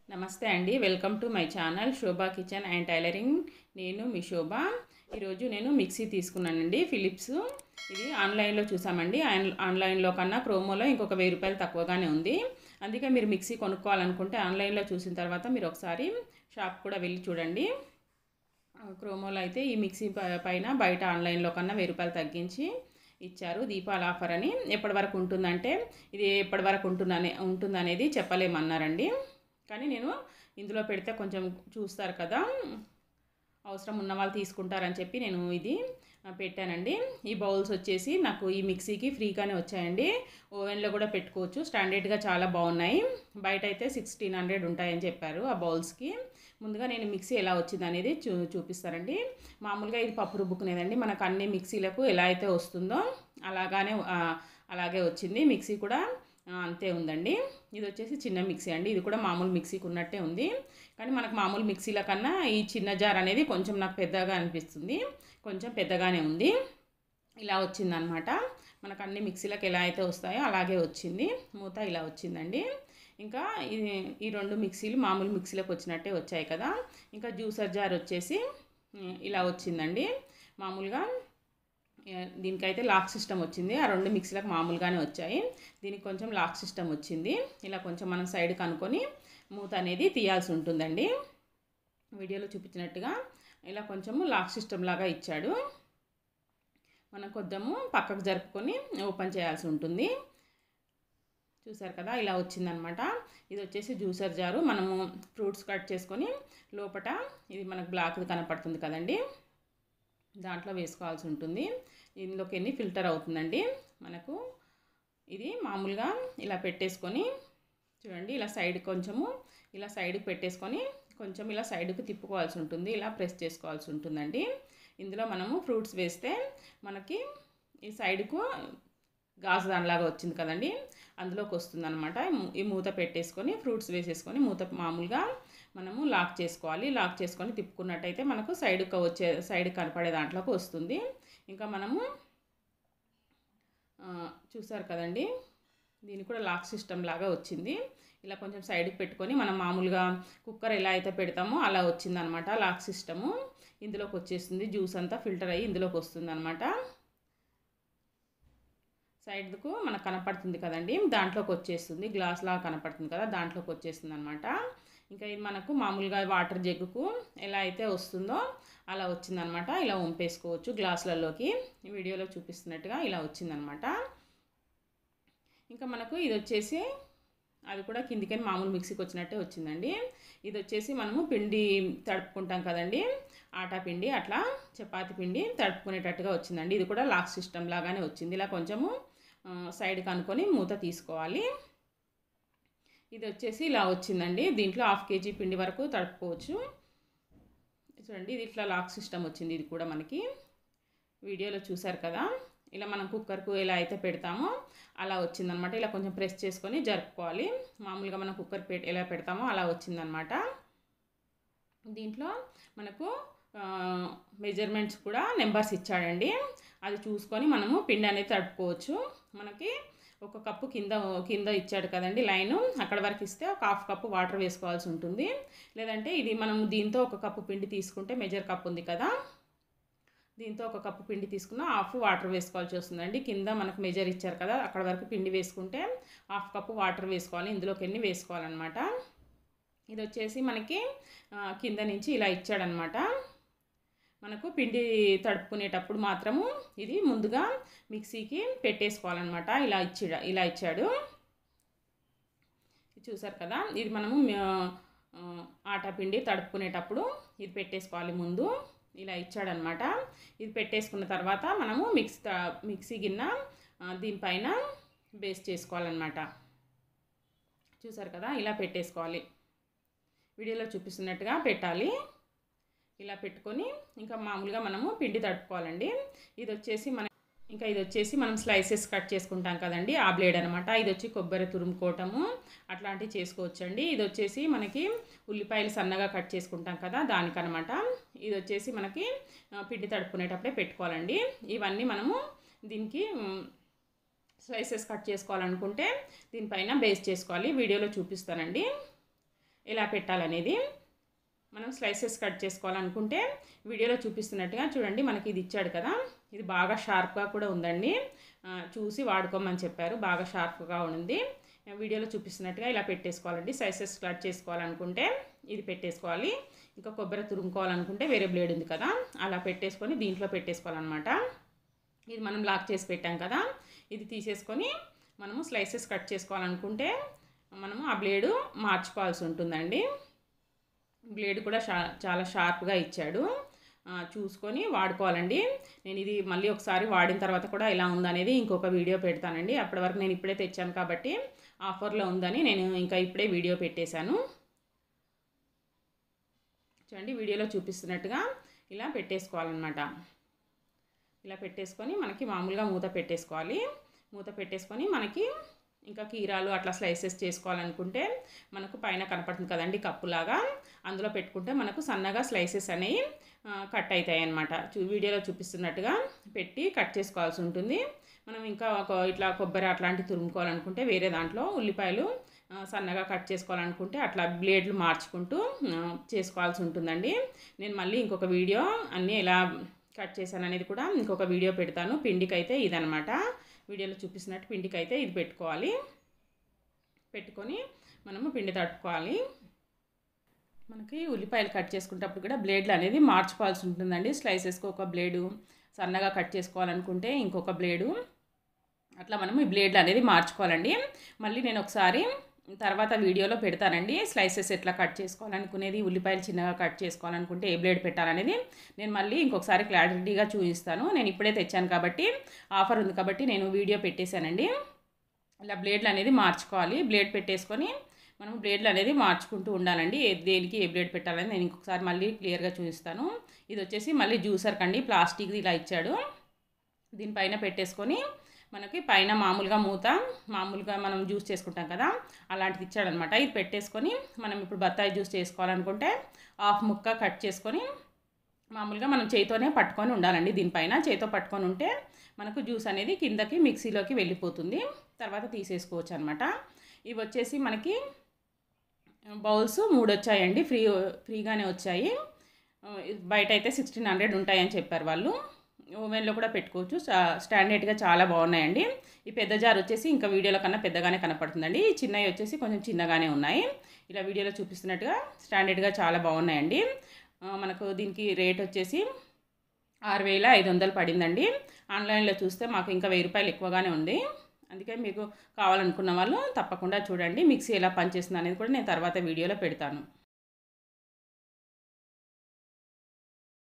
నమస్తే అండి welcome to my channel Shobha kitchen and tailoring నేను మీ శోభ ఈరోజు నేను మిక్సీ తీసుకున్నానండి ఫిలిప్స్ ఇది ఆన్లైన్లో చూసామండి ఆన్- ఆన్లైన్లో కన్నా ప్రోమోలో ఇంకొక వెయ్యి రూపాయలు తక్కువగానే ఉంది అందుకే మీరు మిక్సీ కొనుక్కోవాలనుకుంటే ఆన్లైన్లో చూసిన తర్వాత మీరు ఒకసారి షాప్ కూడా వెళ్ళి చూడండి ఆ, క్రోమోలో అయితే ఈ మిక్సీ ప- పైన బయట ఆన్లైన్లో కన్నా వెయ్యి రూపాయలు తగ్గించి ఇచ్చారు దీపావళి ఆఫర్ అని ఎప్పటి వరకు ఉంటుందంటే ఇది ఎప్పటి వరకు ఉంటుందనే ఉంటుందనేది చెప్పలేమన్నారండి కానీ నేను ఇందులో పెడితే కొంచెం చూస్తారు కదా అవసరం ఉన్న వాళ్ళు తీసుకుంటారని చెప్పి నేను ఇది ఆ, పెట్టానండి ఈ బౌల్స్ వచ్చేసి నాకు ఈ మిక్సీకి ఫ్రీగానే వచ్చాయండి ఓవెన్లో కూడా పెట్టుకోవచ్చు స్టాండర్డ్గా చాలా బాగున్నాయి బయట అయితే సిక్స్టీన్ హండ్రెడ్ ఉంటాయని చెప్పారు ఆ బౌల్స్కి ముందుగా నేను మిక్సీ ఎలా వచ్చింది అనేది చూ చూపిస్తానండి మామూలుగా ఇది పప్పు రుబ్బుకునేదండి మనకు అన్ని మిక్సీలకు ఎలా అయితే వస్తుందో అలాగానే ఆ, అలాగే వచ్చింది మిక్సీ కూడా ఆ, అంతే ఉందండి ఇది వచ్చేసి చిన్న మిక్సీ అండి ఇది కూడా మామూలు మిక్సీకి ఉన్నట్టే ఉంది కానీ మనకు మామూలు మిక్సీల కన్నా ఈ చిన్న జార్ అనేది కొంచెం నాకు పెద్దగా అనిపిస్తుంది కొంచెం పెద్దగానే ఉంది ఇలా వచ్చిందనమాట మనకు అన్ని మిక్సీలకు ఎలా అయితే వస్తాయో అలాగే వచ్చింది మూత ఇలా వచ్చిందండి ఇంకా ఇది ఈ రెండు మిక్సీలు మామూలు మిక్సీలకు వచ్చినట్టే వచ్చాయి కదా ఇంకా జ్యూసర్ జార్ వచ్చేసి ఉమ్, ఇలా వచ్చిందండి మామూలుగా ఏ, దీనికైతే లాక్ సిస్టమ్ వచ్చింది ఆ రెండు మిక్సీలకు మామూలుగానే వచ్చాయి దీనికి కొంచెం లాక్ సిస్టమ్ వచ్చింది ఇలా కొంచెం మనం సైడ్ కనుక్కొని మూత అనేది తీయాల్సి ఉంటుందండి వీడియోలో చూపించినట్టుగా ఇలా కొంచెము లాక్ సిస్టమ్ లాగా ఇచ్చాడు మనం కొంచెము పక్కకు జరుపుకొని ఓపెన్ చేయాల్సి ఉంటుంది చూసారు కదా ఇలా వచ్చిందనమాట ఇది వచ్చేసి జ్యూసర్ జారు మనము ఫ్రూట్స్ కట్ చేసుకొని లోపట ఇది మనకు బ్లాక్ కనపడుతుంది కదండి దాంట్లో వేసుకోవాల్సి ఉంటుంది ఇందులోకి ఎన్ని ఫిల్టర్ అవుతుందండి మనకు ఇది మామూలుగా ఇలా పెట్టేసుకొని చూడండి ఇలా సైడ్ కొంచెము ఇలా సైడ్కి పెట్టేసుకొని కొంచెం ఇలా సైడ్కి తిప్పుకోవాల్సి ఉంటుంది ఇలా ప్రెస్ చేసుకోవాల్సి ఉంటుందండి ఇందులో మనము ఫ్రూట్స్ వేస్తే మనకి ఈ సైడ్కు గాజు దానిలాగా వచ్చింది కదండి అందులోకి వస్తుంది అనమాట ఈ మూత పెట్టేసుకొని ఫ్రూట్స్ వేసేసుకొని మూత మామూలుగా మనము లాక్ చేసుకోవాలి లాక్ చేసుకొని తిప్పుకున్నట్టయితే మనకు సైడ్కి వచ్చే సైడ్ కనపడే దాంట్లోకి వస్తుంది ఇంకా మనము ఆ, చూసారు కదండి దీనికి కూడా లాక్ సిస్టమ్ లాగా వచ్చింది ఇలా కొంచెం సైడ్కి పెట్టుకొని మనం మామూలుగా కుక్కర్ ఎలా అయితే పెడతామో అలా వచ్చిందనమాట లాక్ సిస్టము ఇందులోకి వచ్చేస్తుంది జ్యూస్ అంతా ఫిల్టర్ అయ్యి ఇందులోకి వస్తుంది అనమాట సైడ్కు మనకు కనపడుతుంది కదండి దాంట్లోకి వచ్చేస్తుంది గ్లాస్ లాగా కనపడుతుంది కదా దాంట్లోకి వచ్చేస్తుంది అనమాట ఇంకా ఇది మనకు మామూలుగా వాటర్ జగ్గుకు ఎలా అయితే వస్తుందో అలా వచ్చిందనమాట ఇలా వంపేసుకోవచ్చు గ్లాసులలోకి ఈ వీడియోలో చూపిస్తున్నట్టుగా ఇలా వచ్చిందనమాట ఇంకా మనకు ఇది వచ్చేసి అది కూడా కిందికని మామూలు మిక్సీకి వచ్చినట్టే వచ్చిందండి ఇది వచ్చేసి మనము పిండి తడుపుకుంటాం కదండి ఆటా పిండి అట్లా చపాతి పిండి తడుపుకునేటట్టుగా వచ్చిందండి ఇది కూడా లాక్ సిస్టమ్ లాగానే వచ్చింది ఇలా కొంచెము ఆ, సైడ్కి అనుకొని మూత తీసుకోవాలి ఇది వచ్చేసి ఇలా వచ్చిందండి దీంట్లో హాఫ్ కేజీ పిండి వరకు తడుపుకోవచ్చు చూడండి ఇది ఇట్లా లాక్ సిస్టమ్ వచ్చింది ఇది కూడా మనకి వీడియోలో చూసారు కదా ఇలా మనం కుక్కర్కు ఎలా అయితే పెడతామో అలా వచ్చిందనమాట ఇలా కొంచెం ప్రెస్ చేసుకొని జరుపుకోవాలి మామూలుగా మనం కుక్కర్ పెట్ ఎలా పెడతామో అలా వచ్చిందనమాట దీంట్లో మనకు మెజర్మెంట్స్ కూడా నెంబర్స్ ఇచ్చాడండి అది చూసుకొని మనము పిండి అనేది తడుపుకోవచ్చు మనకి ఒక కప్పు కింద కింద ఇచ్చాడు కదండి లైను అక్కడ వరకు ఇస్తే ఒక హాఫ్ కప్పు వాటర్ వేసుకోవాల్సి ఉంటుంది లేదంటే ఇది మనం దీంతో ఒక కప్పు పిండి తీసుకుంటే మెజర్ కప్ ఉంది కదా దీంతో ఒక కప్పు పిండి తీసుకున్న హాఫ్ వాటర్ వేసుకోవాల్సి వస్తుందండి కింద మనకు మెజర్ ఇచ్చారు కదా అక్కడ వరకు పిండి వేసుకుంటే హాఫ్ కప్పు వాటర్ వేసుకోవాలి ఇందులోకి ఎన్ని వేసుకోవాలన్నమాట ఇది వచ్చేసి మనకి ఆ, కింద నుంచి ఇలా ఇచ్చాడనమాట మనకు పిండి తడుపుకునేటప్పుడు మాత్రము ఇది ముందుగా మిక్సీకి పెట్టేసుకోవాలన్నమాట ఇలా ఇచ్చాడు ఇలా ఇచ్చాడు చూసారు కదా ఇది మనము ఆ, ఆ, ఆటా పిండి తడుపుకునేటప్పుడు ఇది పెట్టేసుకోవాలి ముందు ఇలా ఇచ్చాడనమాట ఇది పెట్టేసుకున్న తర్వాత మనము మిక్స్ త- మిక్సీ గిన్నె ఆ, దీనిపైన బేస్ చేసుకోవాలన్నమాట చూసారు కదా ఇలా పెట్టేసుకోవాలి వీడియోలో చూపిస్తున్నట్టుగా పెట్టాలి ఇలా పెట్టుకొని ఇంకా మామూలుగా మనము పిండి తడుపుకోవాలండి ఇది వచ్చేసి మన ఇంకా ఇది వచ్చేసి మనం స్లైసెస్ కట్ చేసుకుంటాం కదండి ఆ బ్లేడ్ అనమాట ఇది వచ్చి కొబ్బరి తురుముకోవటము అట్లాంటివి చేసుకోవచ్చండి ఇది వచ్చేసి మనకి ఉల్లిపాయలు సన్నగా కట్ చేసుకుంటాం కదా దానికనమాట ఇది వచ్చేసి మనకి ఆ, పిండి తడుపుకునేటప్పుడే పెట్టుకోవాలండి ఇవన్నీ మనము దీనికి మ్, స్లైసెస్ కట్ చేసుకోవాలనుకుంటే దీనిపైన బేస్ చేసుకోవాలి వీడియోలో చూపిస్తానండి ఎలా పెట్టాలనేది మనం స్లైసెస్ కట్ చేసుకోవాలనుకుంటే వీడియోలో చూపిస్తున్నట్టుగా చూడండి మనకి ఇది ఇచ్చాడు కదా ఇది బాగా షార్ప్గా కూడా ఉందండి ఆ, చూసి వాడుకోమని చెప్పారు బాగా షార్ప్గా ఉంది వీడియోలో చూపిస్తున్నట్టుగా ఇలా పెట్టేసుకోవాలండి స్లైసెస్ కట్ చేసుకోవాలనుకుంటే ఇది పెట్టేసుకోవాలి ఇంకా కొబ్బరి తురుముకోవాలనుకుంటే వేరే బ్లేడ్ ఉంది కదా అలా పెట్టేసుకొని దీంట్లో పెట్టేసుకోవాలన్నమాట ఇది మనం లాక్ చేసి పెట్టాం కదా ఇది తీసేసుకొని మనము స్లైసెస్ కట్ చేసుకోవాలనుకుంటే మనము ఆ బ్లేడు మార్చుకోవాల్సి ఉంటుందండి బ్లేడ్ కూడా షా చాలా షార్ప్గా ఇచ్చాడు ఆ, చూసుకొని వాడుకోవాలండి నేను ఇది మళ్ళీ ఒకసారి వాడిన తర్వాత కూడా ఎలా ఉందనేది ఇంకొక వీడియో పెడతానండి అప్పటి వరకు నేను ఇప్పుడే తెచ్చాను కాబట్టి ఆఫర్లో ఉందని నేను ఇంకా ఇప్పుడే వీడియో పెట్టేశాను చూడండి వీడియోలో చూపిస్తున్నట్టుగా ఇలా పెట్టేసుకోవాలన్నమాట ఇలా పెట్టేసుకొని మనకి మామూలుగా మూత పెట్టేసుకోవాలి మూత పెట్టేసుకొని మనకి ఇంకా కీరాలు అట్లా స్లైసెస్ చేసుకోవాలనుకుంటే మనకు పైన కనపడుతుంది కదండి కప్పులాగా అందులో పెట్టుకుంటే మనకు సన్నగా స్లైసెస్ అనేవి ఆ, కట్ అవుతాయి అన్నమాట చూ వీడియోలో చూపిస్తున్నట్టుగా పెట్టి కట్ చేసుకోవాల్సి ఉంటుంది మనం ఇంకా ఒక ఇట్లా కొబ్బరి అట్లాంటివి తురుముకోవాలనుకుంటే వేరే దాంట్లో ఉల్లిపాయలు ఆ, సన్నగా కట్ చేసుకోవాలనుకుంటే అట్లా బ్లేడ్లు మార్చుకుంటూ ఆ, చేసుకోవాల్సి ఉంటుందండి నేను మళ్ళీ ఇంకొక వీడియో అన్నీ ఎలా కట్ చేశాను అనేది కూడా ఇంకొక వీడియో పెడతాను పిండికి అయితే ఇదనమాట వీడియోలో చూపిస్తున్నట్టు పిండికి అయితే ఇది పెట్టుకోవాలి పెట్టుకొని మనము పిండి తట్టుకోవాలి మనకి ఉల్లిపాయలు కట్ చేసుకునేటప్పుడు కూడా బ్లేడ్లు అనేది మార్చుకోవాల్సి ఉంటుందండి స్లైసెస్కి ఒక బ్లేడు సన్నగా కట్ చేసుకోవాలనుకుంటే ఇంకొక బ్లేడు అట్లా మనం ఈ బ్లేడ్లు అనేది మార్చుకోవాలండి మళ్ళీ నేను ఒకసారి తర్వాత వీడియోలో పెడతానండి స్లైసెస్ ఎట్లా కట్ చేసుకోవాలనుకునేది ఉల్లిపాయలు చిన్నగా కట్ చేసుకోవాలనుకుంటే ఏ బ్లేడ్ పెట్టాలనేది నేను మళ్ళీ ఇంకొకసారి క్లారిటీగా చూపిస్తాను నేను ఇప్పుడే తెచ్చాను కాబట్టి ఆఫర్ ఉంది కాబట్టి నేను వీడియో పెట్టేశానండి ఇలా బ్లేడ్లు అనేది మార్చుకోవాలి బ్లేడ్ పెట్టేసుకొని మనం బ్లేడ్లు అనేది మార్చుకుంటూ ఉండాలండి ఏ దేనికి ఏ బ్లేడ్ పెట్టాలని నేను ఇంకొకసారి మళ్ళీ క్లియర్గా చూపిస్తాను ఇది వచ్చేసి మళ్ళీ జ్యూసర్ కండి ప్లాస్టిక్ది ఇలా ఇచ్చాడు దీనిపైన పెట్టేసుకొని మనకి పైన మామూలుగా మూత మామూలుగా మనం జ్యూస్ చేసుకుంటాం కదా అలాంటిది ఇచ్చాడనమాట ఇది పెట్టేసుకొని మనం ఇప్పుడు బత్తాయి జ్యూస్ చేసుకోవాలనుకుంటే హాఫ్ ముక్క కట్ చేసుకొని మామూలుగా మనం చేతితోనే పట్టుకొని ఉండాలండి దీనిపైన చేతితో పట్టుకొని ఉంటే మనకు జ్యూస్ అనేది కిందకి మిక్సీలోకి వెళ్ళిపోతుంది తర్వాత తీసేసుకోవచ్చు అనమాట ఇవి వచ్చేసి మనకి బౌల్స్ మూడు వచ్చాయండి ఫ్రీ ఫ్రీగానే వచ్చాయి బయట అయితే సిక్స్టీన్ హండ్రెడ్ ఉంటాయని చెప్పారు వాళ్ళు ఓవెన్లో కూడా పెట్టుకోవచ్చు చా- స్టాండర్డ్గా చాలా బాగున్నాయండి ఈ పెద్ద జార్ వచ్చేసి ఇంకా వీడియోలో కన్నా పెద్దగానే కనపడుతుందండి ఈ చిన్నవి వచ్చేసి కొంచెం చిన్నగానే ఉన్నాయి ఇలా వీడియోలో చూపిస్తున్నట్టుగా స్టాండర్డ్గా చాలా బాగున్నాయండి ఆ, మనకు దీనికి రేట్ వచ్చేసి ఆరు వేల ఐదు వందలు పడిందండి ఆన్లైన్లో చూస్తే మాకు ఇంకా వెయ్యి రూపాయలు ఎక్కువగానే ఉంది అందుకే మీకు కావాలనుకున్న వాళ్ళు తప్పకుండా చూడండి మిక్సీ ఎలా పనిచేస్తుంది అనేది కూడా నేను తర్వాత వీడియోలో పెడతాను